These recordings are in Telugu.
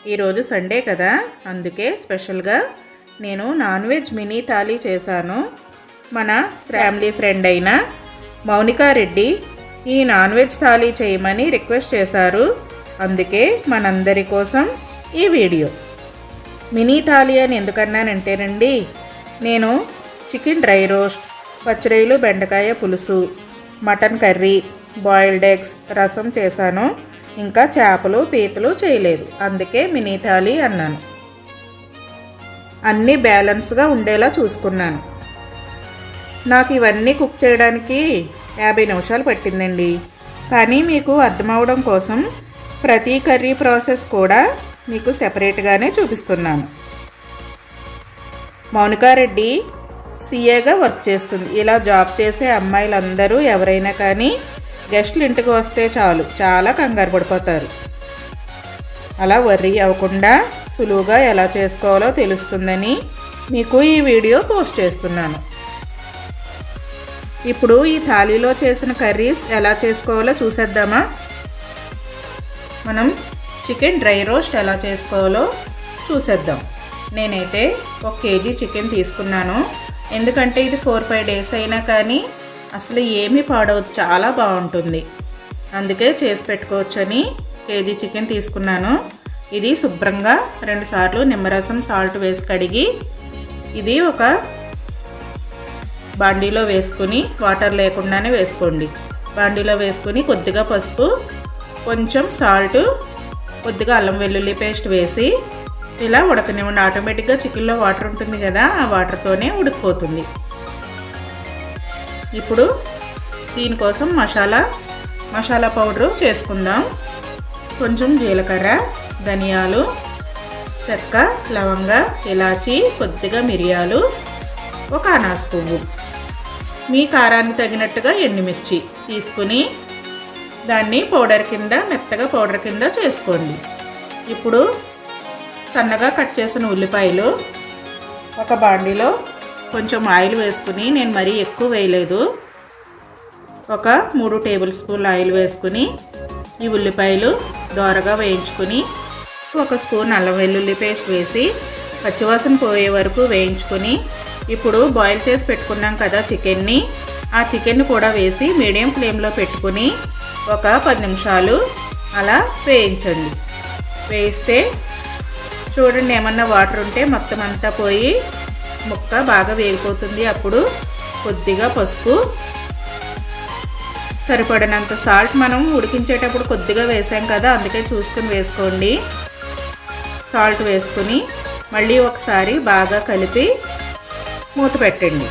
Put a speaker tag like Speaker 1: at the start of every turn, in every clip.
Speaker 1: ఈరోజు సండే కదా అందుకే స్పెషల్గా నేను నాన్ వెజ్ మినీ థాలీ చేశాను మన ఫ్యామిలీ ఫ్రెండ్ అయిన మౌనికా రెడ్డి ఈ నాన్ వెజ్ థాలీ చేయమని రిక్వెస్ట్ చేశారు అందుకే మనందరి కోసం ఈ వీడియో మినీ థాలీ అని ఎందుకన్నానంటేనండి నేను చికెన్ డ్రై రోస్ట్ పచ్చిరొయ్యలు బెండకాయ పులుసు మటన్ కర్రీ బాయిల్డ్ ఎగ్స్ రసం చేశాను ఇంకా చేపలు పీతలు చేయలేదు అందుకే మినీ థాలీ అన్నాను అన్నీ బ్యాలెన్స్గా ఉండేలా చూసుకున్నాను నాకు ఇవన్నీ కుక్ చేయడానికి యాభై నిమిషాలు పట్టిందండి కానీ మీకు అర్థమవడం కోసం ప్రతి కర్రీ ప్రాసెస్ కూడా మీకు సెపరేట్గానే చూపిస్తున్నాను మౌనికారెడ్డి సీఏగా వర్క్ చేస్తుంది ఇలా జాబ్ చేసే అమ్మాయిలందరూ ఎవరైనా కానీ గెస్టులు ఇంటికి వస్తే చాలు చాలా కంగారు పడిపోతారు అలా వర్రీ అవ్వకుండా సులువుగా ఎలా చేసుకోవాలో తెలుస్తుందని మీకు ఈ వీడియో పోస్ట్ చేస్తున్నాను ఇప్పుడు ఈ థాలీలో చేసిన కర్రీస్ ఎలా చేసుకోవాలో చూసేద్దామా మనం చికెన్ డ్రై రోస్ట్ ఎలా చేసుకోవాలో చూసేద్దాం నేనైతే ఒక కేజీ చికెన్ తీసుకున్నాను ఎందుకంటే ఇది ఫోర్ ఫైవ్ డేస్ అయినా కానీ అసలు ఏమీ పాడవద్దు చాలా బాగుంటుంది అందుకే చేసి పెట్టుకోవచ్చని కేజీ చికెన్ తీసుకున్నాను ఇది శుభ్రంగా రెండుసార్లు నిమ్మరసం సాల్ట్ వేసి కడిగి ఇది ఒక బాండీలో వేసుకుని వాటర్ లేకుండానే వేసుకోండి బాండీలో వేసుకుని కొద్దిగా పసుపు కొంచెం సాల్ట్ కొద్దిగా అల్లం వెల్లుల్లి పేస్ట్ వేసి ఇలా ఉడకనివ్వండి ఆటోమేటిక్గా చికెన్లో వాటర్ ఉంటుంది కదా ఆ వాటర్తోనే ఉడికిపోతుంది ఇప్పుడు దీనికోసం మసాలా మసాలా పౌడరు చేసుకుందాం కొంచెం జీలకర్ర ధనియాలు చెక్క లవంగ ఇలాచి కొద్దిగా మిరియాలు ఒక అనాస పువ్వు మీ కారానికి తగినట్టుగా ఎండుమిర్చి తీసుకుని దాన్ని పౌడర్ కింద మెత్తగా పౌడర్ కింద చేసుకోండి ఇప్పుడు సన్నగా కట్ చేసిన ఉల్లిపాయలు ఒక బాండీలో కొంచెం ఆయిల్ వేసుకుని నేను మరీ ఎక్కువ వేయలేదు ఒక మూడు టేబుల్ స్పూన్ల ఆయిల్ వేసుకుని ఈ ఉల్లిపాయలు దోరగా వేయించుకుని ఒక స్పూన్ అల్లం వెల్లుల్లి పేస్ట్ వేసి పచ్చివాసన పోయే వరకు వేయించుకుని ఇప్పుడు బాయిల్ చేసి పెట్టుకున్నాం కదా చికెన్ని ఆ చికెన్ కూడా వేసి మీడియం ఫ్లేమ్లో పెట్టుకుని ఒక పది నిమిషాలు అలా వేయించండి వేయిస్తే చూడండి ఏమన్నా వాటర్ ఉంటే మొత్తం అంతా పోయి ముక్క బాగా వేగిపోతుంది అప్పుడు కొద్దిగా పసుపు సరిపడినంత సాల్ట్ మనం ఉడికించేటప్పుడు కొద్దిగా వేసాం కదా అందుకే చూసుకుని వేసుకోండి సాల్ట్ వేసుకుని మళ్ళీ ఒకసారి బాగా కలిపి మూత పెట్టండి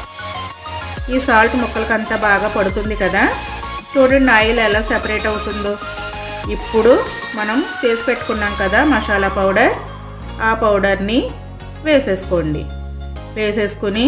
Speaker 1: ఈ సాల్ట్ ముక్కలకంతా బాగా పడుతుంది కదా చూడండి ఆయిల్ ఎలా సెపరేట్ అవుతుందో ఇప్పుడు మనం చేసి పెట్టుకున్నాం కదా మసాలా పౌడర్ ఆ పౌడర్ని వేసేసుకోండి వేసేసుకుని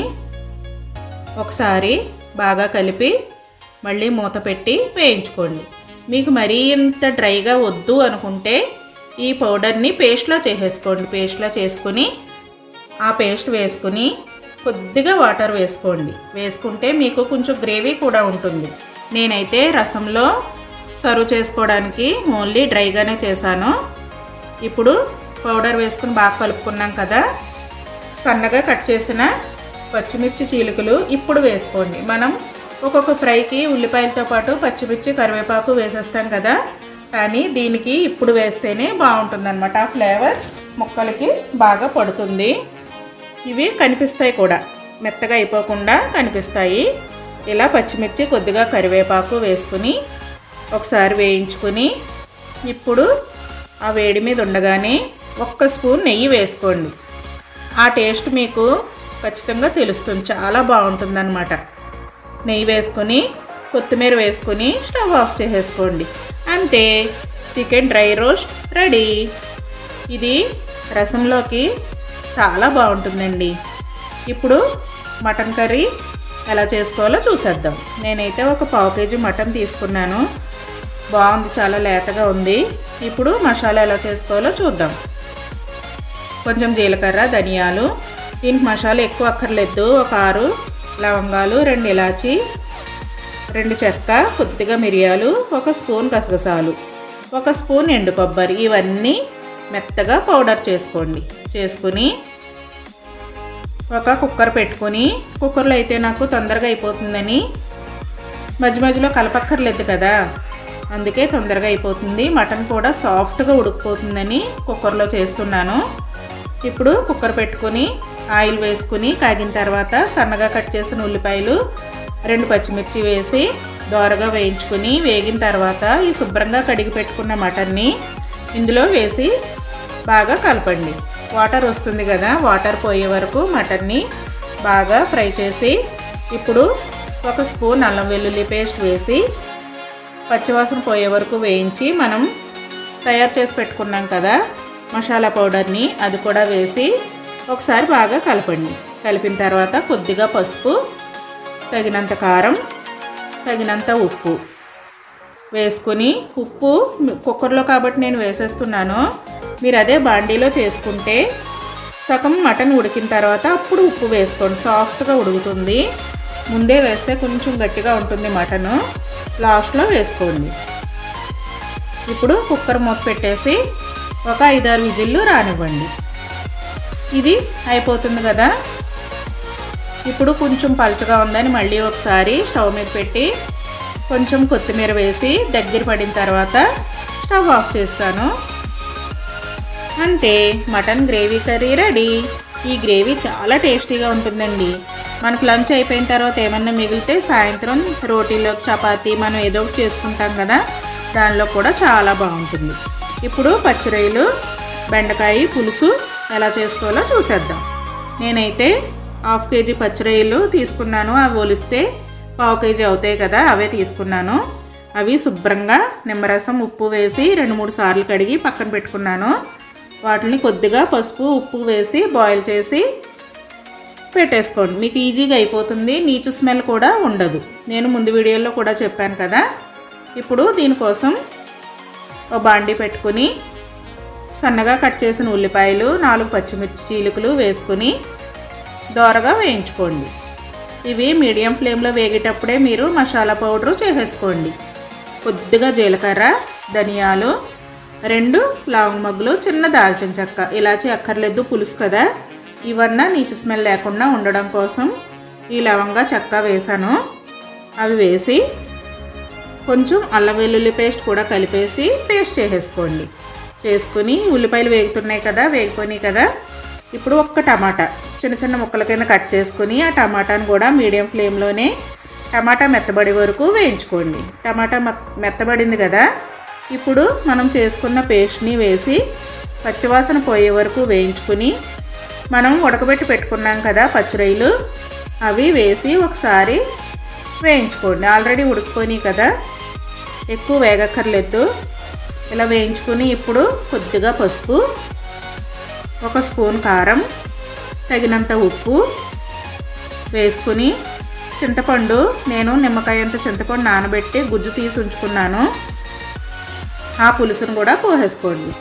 Speaker 1: ఒకసారి బాగా కలిపి మళ్ళీ మూత పెట్టి వేయించుకోండి మీకు మరీ ఇంత డ్రైగా వద్దు అనుకుంటే ఈ పౌడర్ని పేస్ట్లో చేసేసుకోండి పేస్ట్లో చేసుకుని ఆ పేస్ట్ వేసుకుని కొద్దిగా వాటర్ వేసుకోండి వేసుకుంటే మీకు కొంచెం గ్రేవీ కూడా ఉంటుంది నేనైతే రసంలో సర్వ్ చేసుకోవడానికి ఓన్లీ డ్రైగానే చేశాను ఇప్పుడు పౌడర్ వేసుకుని బాగా కలుపుకున్నాం కదా సన్నగా కట్ చేసిన పచ్చిమిర్చి చీలికలు ఇప్పుడు వేసుకోండి మనం ఒక్కొక్క ఫ్రైకి ఉల్లిపాయలతో పాటు పచ్చిమిర్చి కరివేపాకు వేసేస్తాం కదా కానీ దీనికి ఇప్పుడు వేస్తేనే బాగుంటుందన్నమాట ఆ ఫ్లేవర్ ముక్కలకి బాగా పడుతుంది ఇవి కనిపిస్తాయి కూడా మెత్తగా అయిపోకుండా కనిపిస్తాయి ఇలా పచ్చిమిర్చి కొద్దిగా కరివేపాకు వేసుకుని ఒకసారి వేయించుకుని ఇప్పుడు ఆ వేడి మీద ఉండగానే ఒక్క స్పూన్ నెయ్యి వేసుకోండి ఆ టేస్ట్ మీకు ఖచ్చితంగా తెలుస్తుంది చాలా బాగుంటుందన్నమాట నెయ్యి వేసుకొని కొత్తిమీర వేసుకొని స్టవ్ ఆఫ్ చేసేసుకోండి అంతే చికెన్ డ్రై రోస్ట్ రెడీ ఇది రసంలోకి చాలా బాగుంటుందండి ఇప్పుడు మటన్ కర్రీ ఎలా చేసుకోవాలో చూసేద్దాం నేనైతే ఒక పావు కేజీ మటన్ తీసుకున్నాను బాగుంది చాలా లేతగా ఉంది ఇప్పుడు మసాలా ఎలా చేసుకోవాలో చూద్దాం కొంచెం జీలకర్ర ధనియాలు దీనికి మసాలా ఎక్కువ అక్కర్లేదు ఒక ఆరు లవంగాలు రెండు ఇలాచి రెండు చెక్క కొద్దిగా మిరియాలు ఒక స్పూన్ గసగసాలు ఒక స్పూన్ ఎండు కొబ్బరి ఇవన్నీ మెత్తగా పౌడర్ చేసుకోండి చేసుకుని ఒక కుక్కర్ పెట్టుకొని కుక్కర్లో అయితే నాకు తొందరగా అయిపోతుందని మధ్య మధ్యలో కలపక్కర్లేదు కదా అందుకే తొందరగా అయిపోతుంది మటన్ కూడా సాఫ్ట్గా ఉడికిపోతుందని కుక్కర్లో చేస్తున్నాను ఇప్పుడు కుక్కర్ పెట్టుకొని ఆయిల్ వేసుకుని కాగిన తర్వాత సన్నగా కట్ చేసిన ఉల్లిపాయలు రెండు పచ్చిమిర్చి వేసి దోరగా వేయించుకుని వేగిన తర్వాత ఈ శుభ్రంగా కడిగి పెట్టుకున్న మటన్ని ఇందులో వేసి బాగా కలపండి వాటర్ వస్తుంది కదా వాటర్ పోయే వరకు మటన్ని బాగా ఫ్రై చేసి ఇప్పుడు ఒక స్పూన్ అల్లం వెల్లుల్లి పేస్ట్ వేసి పచ్చివాసన పోయే వరకు వేయించి మనం తయారు చేసి పెట్టుకున్నాం కదా మసాలా పౌడర్ని అది కూడా వేసి ఒకసారి బాగా కలపండి కలిపిన తర్వాత కొద్దిగా పసుపు తగినంత కారం తగినంత ఉప్పు వేసుకుని ఉప్పు కుక్కర్లో కాబట్టి నేను వేసేస్తున్నాను మీరు అదే బాండీలో చేసుకుంటే సగం మటన్ ఉడికిన తర్వాత అప్పుడు ఉప్పు వేసుకోండి సాఫ్ట్గా ఉడుకుతుంది ముందే వేస్తే కొంచెం గట్టిగా ఉంటుంది మటను లాస్ట్లో వేసుకోండి ఇప్పుడు కుక్కర్ మూత పెట్టేసి ఒక ఐదారు విజిల్లు రానివ్వండి ఇది అయిపోతుంది కదా ఇప్పుడు కొంచెం పలుచగా ఉందని మళ్ళీ ఒకసారి స్టవ్ మీద పెట్టి కొంచెం కొత్తిమీర వేసి దగ్గర పడిన తర్వాత స్టవ్ ఆఫ్ చేస్తాను అంతే మటన్ గ్రేవీ కర్రీ రెడీ ఈ గ్రేవీ చాలా టేస్టీగా ఉంటుందండి మనకు లంచ్ అయిపోయిన తర్వాత ఏమన్నా మిగిలితే సాయంత్రం రోటీలో చపాతీ మనం ఏదో ఒకటి చేసుకుంటాం కదా దానిలో కూడా చాలా బాగుంటుంది ఇప్పుడు పచ్చిరొయ్యలు బెండకాయ పులుసు ఎలా చేసుకోవాలో చూసేద్దాం నేనైతే హాఫ్ కేజీ పచ్చిరొయ్యలు తీసుకున్నాను అవి ఒలిస్తే పావు కేజీ అవుతాయి కదా అవే తీసుకున్నాను అవి శుభ్రంగా నిమ్మరసం ఉప్పు వేసి రెండు మూడు సార్లు కడిగి పక్కన పెట్టుకున్నాను వాటిని కొద్దిగా పసుపు ఉప్పు వేసి బాయిల్ చేసి పెట్టేసుకోండి మీకు ఈజీగా అయిపోతుంది నీచు స్మెల్ కూడా ఉండదు నేను ముందు వీడియోలో కూడా చెప్పాను కదా ఇప్పుడు దీనికోసం ఒక బాండి పెట్టుకుని సన్నగా కట్ చేసిన ఉల్లిపాయలు నాలుగు పచ్చిమిర్చి చీలికలు వేసుకుని దోరగా వేయించుకోండి ఇవి మీడియం ఫ్లేమ్లో వేగేటప్పుడే మీరు మసాలా పౌడరు చేసేసుకోండి కొద్దిగా జీలకర్ర ధనియాలు రెండు లవంగ మగ్గులు చిన్న దాల్చిన చెక్క ఇలాచి అక్కర్లేదు పులుసు కదా ఇవన్నా నీచు స్మెల్ లేకుండా ఉండడం కోసం ఈ లవంగా చెక్క వేసాను అవి వేసి కొంచెం అల్లం వెల్లుల్లి పేస్ట్ కూడా కలిపేసి పేస్ట్ చేసేసుకోండి చేసుకుని ఉల్లిపాయలు వేగుతున్నాయి కదా వేగిపోయినాయి కదా ఇప్పుడు ఒక్క టమాటా చిన్న చిన్న ముక్కల కింద కట్ చేసుకుని ఆ టమాటాను కూడా మీడియం ఫ్లేమ్లోనే టమాటా మెత్తబడి వరకు వేయించుకోండి టమాటా మెత్తబడింది కదా ఇప్పుడు మనం చేసుకున్న పేస్ట్ని వేసి పచ్చివాసన పోయే వరకు వేయించుకుని మనం ఉడకబెట్టి పెట్టుకున్నాం కదా పచ్చిరొయ్యలు అవి వేసి ఒకసారి వేయించుకోండి ఆల్రెడీ ఉడికిపోయినాయి కదా ఎక్కువ వేగక్కర్లేదు ఇలా వేయించుకుని ఇప్పుడు కొద్దిగా పసుపు ఒక స్పూన్ కారం తగినంత ఉప్పు వేసుకుని చింతపండు నేను నిమ్మకాయ అంత చింతపండు నానబెట్టి గుజ్జు తీసి ఉంచుకున్నాను ఆ పులుసును కూడా పోసేసుకోండి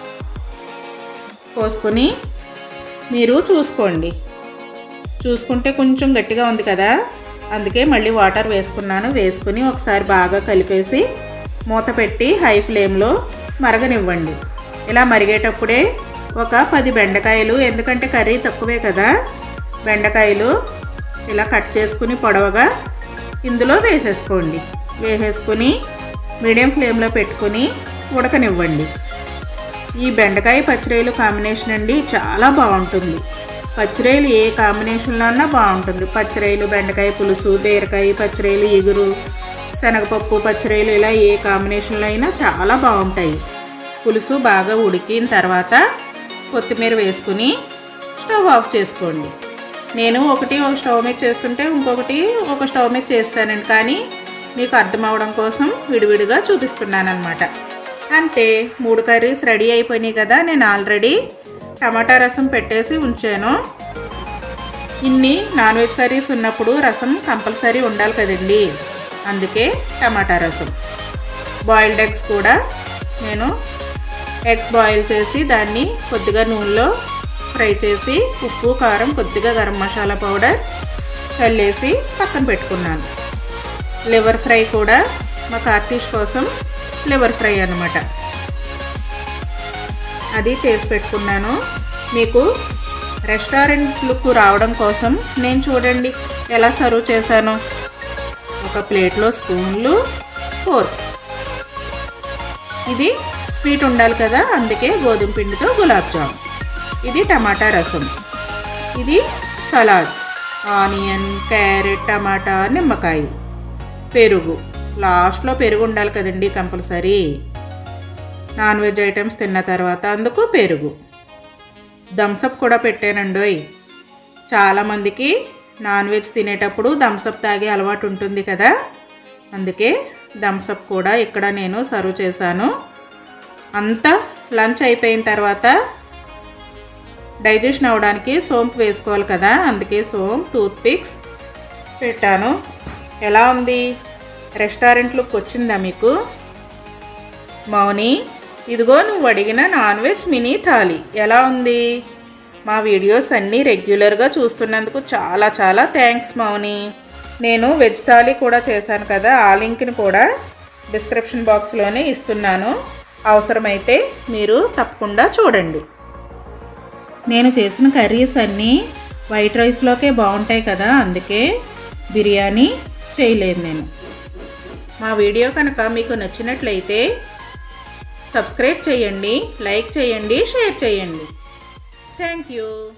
Speaker 1: పోసుకొని మీరు చూసుకోండి చూసుకుంటే కొంచెం గట్టిగా ఉంది కదా అందుకే మళ్ళీ వాటర్ వేసుకున్నాను వేసుకుని ఒకసారి బాగా కలిపేసి మూత పెట్టి హై ఫ్లేమ్లో మరగనివ్వండి ఇలా మరిగేటప్పుడే ఒక పది బెండకాయలు ఎందుకంటే కర్రీ తక్కువే కదా బెండకాయలు ఇలా కట్ చేసుకుని పొడవగా ఇందులో వేసేసుకోండి వేసేసుకుని మీడియం ఫ్లేమ్లో పెట్టుకుని ఉడకనివ్వండి ఈ బెండకాయ పచ్చిరొయ్యలు కాంబినేషన్ అండి చాలా బాగుంటుంది పచ్చిరొయ్యలు ఏ కాంబినేషన్లో అన్నా బాగుంటుంది పచ్చిరొయ్యలు బెండకాయ పులుసు బీరకాయ పచ్చిరొయ్యలు ఎగురు శనగపప్పు పచ్చిరొయ్యలు ఇలా ఏ కాంబినేషన్లో అయినా చాలా బాగుంటాయి పులుసు బాగా ఉడికిన తర్వాత కొత్తిమీర వేసుకుని స్టవ్ ఆఫ్ చేసుకోండి నేను ఒకటి ఒక స్టవ్ మీద చేస్తుంటే ఇంకొకటి ఒక స్టవ్ మీద చేస్తానండి కానీ మీకు అర్థం అవడం కోసం విడివిడిగా చూపిస్తున్నాను అనమాట అంతే మూడు కర్రీస్ రెడీ అయిపోయినాయి కదా నేను ఆల్రెడీ టమాటా రసం పెట్టేసి ఉంచాను ఇన్ని నాన్ వెజ్ కర్రీస్ ఉన్నప్పుడు రసం కంపల్సరీ ఉండాలి కదండి అందుకే టమాటా రసం బాయిల్డ్ ఎగ్స్ కూడా నేను ఎగ్స్ బాయిల్ చేసి దాన్ని కొద్దిగా నూనెలో ఫ్రై చేసి ఉప్పు కారం కొద్దిగా గరం మసాలా పౌడర్ చల్లేసి పక్కన పెట్టుకున్నాను లివర్ ఫ్రై కూడా మా కార్తీష్ కోసం లివర్ ఫ్రై అనమాట అది చేసి పెట్టుకున్నాను మీకు రెస్టారెంట్ లుక్ రావడం కోసం నేను చూడండి ఎలా సర్వ్ చేశాను ఒక ప్లేట్లో స్పూన్లు ఫోర్ ఇది స్వీట్ ఉండాలి కదా అందుకే గోధుమ పిండితో గులాబ్ జామ్ ఇది టమాటా రసం ఇది సలాడ్ ఆనియన్ క్యారెట్ టమాటా నిమ్మకాయ పెరుగు లాస్ట్లో పెరుగు ఉండాలి కదండి కంపల్సరీ నాన్ వెజ్ ఐటమ్స్ తిన్న తర్వాత అందుకు పెరుగు థమ్సప్ కూడా పెట్టానండోయ్ చాలామందికి నాన్ వెజ్ తినేటప్పుడు థమ్సప్ తాగే అలవాటు ఉంటుంది కదా అందుకే థమ్సప్ కూడా ఇక్కడ నేను సర్వ్ చేశాను అంతా లంచ్ అయిపోయిన తర్వాత డైజెషన్ అవ్వడానికి సోంపు వేసుకోవాలి కదా అందుకే సోంప్ టూత్ పిక్స్ పెట్టాను ఎలా ఉంది రెస్టారెంట్ లుక్ వచ్చిందా మీకు మౌని ఇదిగో నువ్వు అడిగిన నాన్ వెజ్ మినీ థాలీ ఎలా ఉంది మా వీడియోస్ అన్నీ రెగ్యులర్గా చూస్తున్నందుకు చాలా చాలా థ్యాంక్స్ మౌని నేను వెజ్ థాలీ కూడా చేశాను కదా ఆ లింక్ని కూడా డిస్క్రిప్షన్ బాక్స్లోనే ఇస్తున్నాను అవసరమైతే మీరు తప్పకుండా చూడండి నేను చేసిన కర్రీస్ అన్నీ వైట్ రైస్లోకే బాగుంటాయి కదా అందుకే బిర్యానీ చేయలేదు నేను మా వీడియో కనుక మీకు నచ్చినట్లయితే సబ్స్క్రైబ్ చేయండి లైక్ చేయండి షేర్ చేయండి థ్యాంక్ యూ